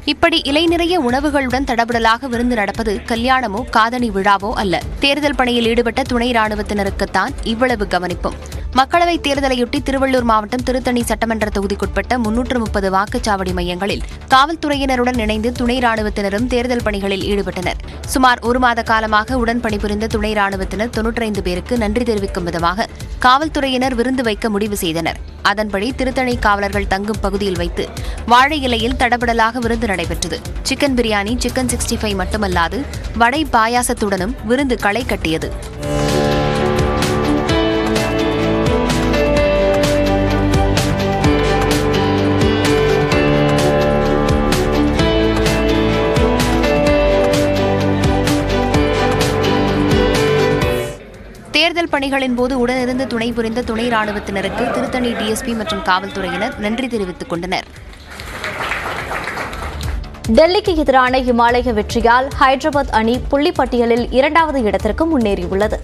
இப்படி இலை நிறைய உணவுகளுடன் தடபுடலாக விருந்து நடப்பது கல்யாணமோ காதணி விழாவோ அல்ல தேர்தல் பணியில் ஈடுபட்ட துணை ராணுவத்தினருக்குத்தான் இவ்வளவு கவனிப்பும் மக்களவைத் தேர்தலையொட்டி திருவள்ளூர் மாவட்டம் திருத்தணி சட்டமன்ற தொகுதிக்குட்பட்ட முன்னூற்று முப்பது வாக்குச்சாவடி மையங்களில் காவல்துறையினருடன் இணைந்து துணை ராணுவத்தினரும் தேர்தல் பணிகளில் ஈடுபட்டனர் சுமார் ஒரு மாத காலமாக உடன் பணிபுரிந்த துணை ராணுவத்தினர் தொன்னூற்றைந்து பேருக்கு நன்றி தெரிவிக்கும் விதமாக காவல்துறையினர் விருந்து வைக்க முடிவு செய்தனர் அதன்படி திருத்தணி காவலர்கள் தங்கும் பகுதியில் வைத்து வாழை இலையில் தடபடலாக விருந்து நடைபெற்றது chicken biryani chicken sixty five மட்டுமல்லாது வடை பாயாசத்துடனும் விருந்து களை கட்டியது தேர்தல் பணிகளின் போது உடனிருந்து துணை புரிந்த துணை ராணுவத்தினருக்கு திருத்தணி டிஎஸ்பி மற்றும் காவல்துறையினர் நன்றி தெரிவித்துக் கொண்டனர் டெல்லிக்கு எதிரான இமாலய வெற்றியால் ஹைதராபாத் அணி புள்ளிப்பட்டியலில் இரண்டாவது இடத்திற்கு முன்னேறியுள்ளது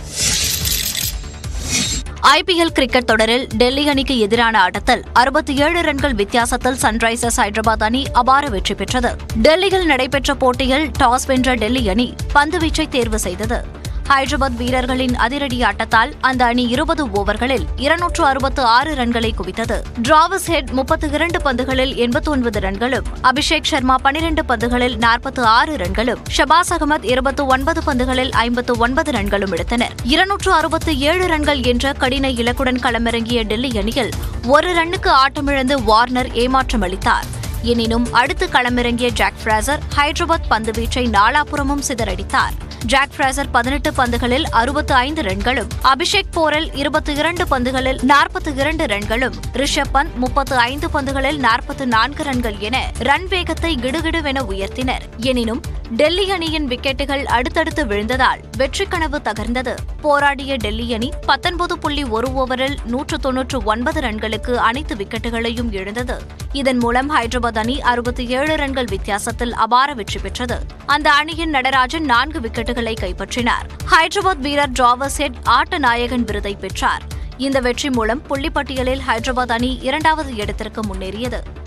ஐபிஎல் கிரிக்கெட் தொடரில் டெல்லி அணிக்கு எதிரான ஆட்டத்தில் அறுபத்தி ஏழு ரன்கள் வித்தியாசத்தில் சன்ரைசர்ஸ் ஹைதராபாத் அணி அபார வெற்றி பெற்றது டெல்லியில் நடைபெற்ற போட்டியில் டாஸ் வென்ற டெல்லி அணி பந்துவீச்சை தேர்வு செய்தது ஹைதராபாத் வீரர்களின் அதிரடி ஆட்டத்தால் அந்த அணி இருபது ஓவர்களில் இருநூற்று அறுபத்து ஆறு ரன்களை குவித்தது டிராவிஸ் ஹெட் முப்பத்து இரண்டு பந்துகளில் எண்பத்தி ஒன்பது ரன்களும் அபிஷேக் சர்மா பனிரெண்டு பந்துகளில் நாற்பத்து ஆறு ரன்களும் ஷபாஸ் அகமது இருபத்து ஒன்பது பந்துகளில் ஐம்பத்து ஒன்பது ரன்களும் எடுத்தனர் இருநூற்று அறுபத்து ஏழு ரன்கள் என்ற கடின இலக்குடன் களமிறங்கிய டெல்லி அணியில் ஒரு ரன்னுக்கு ஆட்டமிழந்து வார்னர் ஏமாற்றம் அளித்தார் எனினும் அடுத்து களமிறங்கிய ஜாக் ஃபிராசர் ஹைதராபாத் பந்துவீச்சை நாலாபுறமும் சிதறடித்தார் ஜாக் ஃபிராசர் பதினெட்டு பந்துகளில் அறுபத்து ஐந்து ரன்களும் அபிஷேக் போரல் இருபத்தி இரண்டு பந்துகளில் நாற்பத்தி இரண்டு ரன்களும் ரிஷப் பந்த் முப்பத்து ஐந்து பந்துகளில் நாற்பத்து நான்கு ரன்கள் என ரன் வேகத்தை கிடுகிடுவென உயர்த்தினர் எனினும் டெல்லி அணியின் விக்கெட்டுகள் அடுத்தடுத்து விழுந்ததால் வெற்றி கனவு தகர்ந்தது போராடிய டெல்லி அணி பத்தொன்பது புள்ளி ஒரு ஓவரில் நூற்று தொன்னூற்று ஒன்பது ரன்களுக்கு அனைத்து விக்கெட்டுகளையும் இழந்தது இதன் மூலம் ஹைதராபாத் அணி அறுபத்தி ஏழு ரன்கள் வித்தியாசத்தில் அபார வெற்றி பெற்றது அந்த அணியின் நடராஜன் நான்கு விக்கெட்டுகளை கைப்பற்றினார் ஹைதராபாத் வீரர் டிராவர்ஸ் ஹெட் ஆட்ட நாயகன் விருதை பெற்றார் இந்த வெற்றி மூலம் புள்ளிப்பட்டியலில் ஹைதராபாத் அணி இரண்டாவது இடத்திற்கு முன்னேறியது